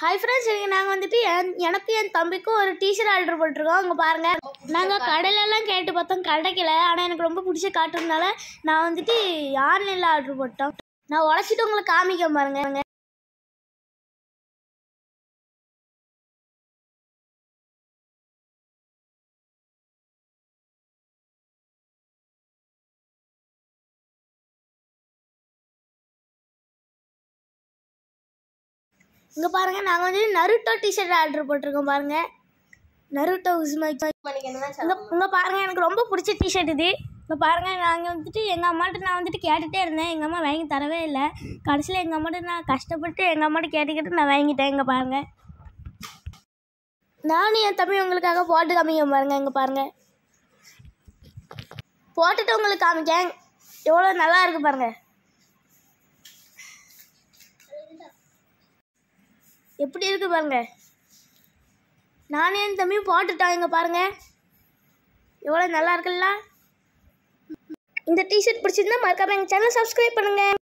hi friends இன்றைக்கி நாங்கள் வந்துட்டு என் எனக்கும் என் தம்பிக்கும் ஒரு டிஷர்ட் ஆர்டர் போட்டிருக்கோம் அங்கே பாருங்கள் நாங்கள் கடையிலலாம் கேட்டு பார்த்தோம் கிடைக்கல ஆனால் எனக்கு ரொம்ப பிடிச்ச காட்டுறதுனால நான் வந்துட்டு ஆன்லைனில் ஆர்டர் போட்டோம் நான் உடச்சிட்டு உங்களுக்கு காமிக்க பாருங்க இங்கே பாருங்கள் நாங்கள் வந்து நருட்டோ டிஷர்ட் ஆர்டர் போட்டிருக்கோம் பாருங்கள் நருட்டோ உஸ்மாக்கி இங்கே இங்கே பாருங்கள் எனக்கு ரொம்ப பிடிச்ச டிஷர்ட் இது இங்கே பாருங்கள் நாங்கள் வந்துட்டு எங்கள் அம்மாட்ட நான் வந்துட்டு கேட்டுகிட்டே இருந்தேன் எங்கள் அம்மா வாங்கி தரவே இல்லை கடைசியில் எங்கள் அம்மாட்ட நான் கஷ்டப்பட்டு எங்கள் அம்மாட்ட கேட்டுக்கிட்டு நான் வாங்கிட்டேன் இங்கே பாருங்கள் நானும் என் தம்பி உங்களுக்காக போட்டு காமிக்க பாருங்கள் இங்கே பாருங்கள் போட்டுட்டு உங்களுக்கு காமிக்கேன் எவ்வளோ நல்லா இருக்கு பாருங்கள் எப்படி இருக்கு பாருங்க நானே என் தம்பியும் போட்டுட்டோம் இங்க பாருங்க எவ்வளோ நல்லா இருக்குல்ல இந்த டிஷர்ட் பிடிச்சிருந்தா மறக்காம எங்கள் சேனல் சப்ஸ்கிரைப் பண்ணுங்க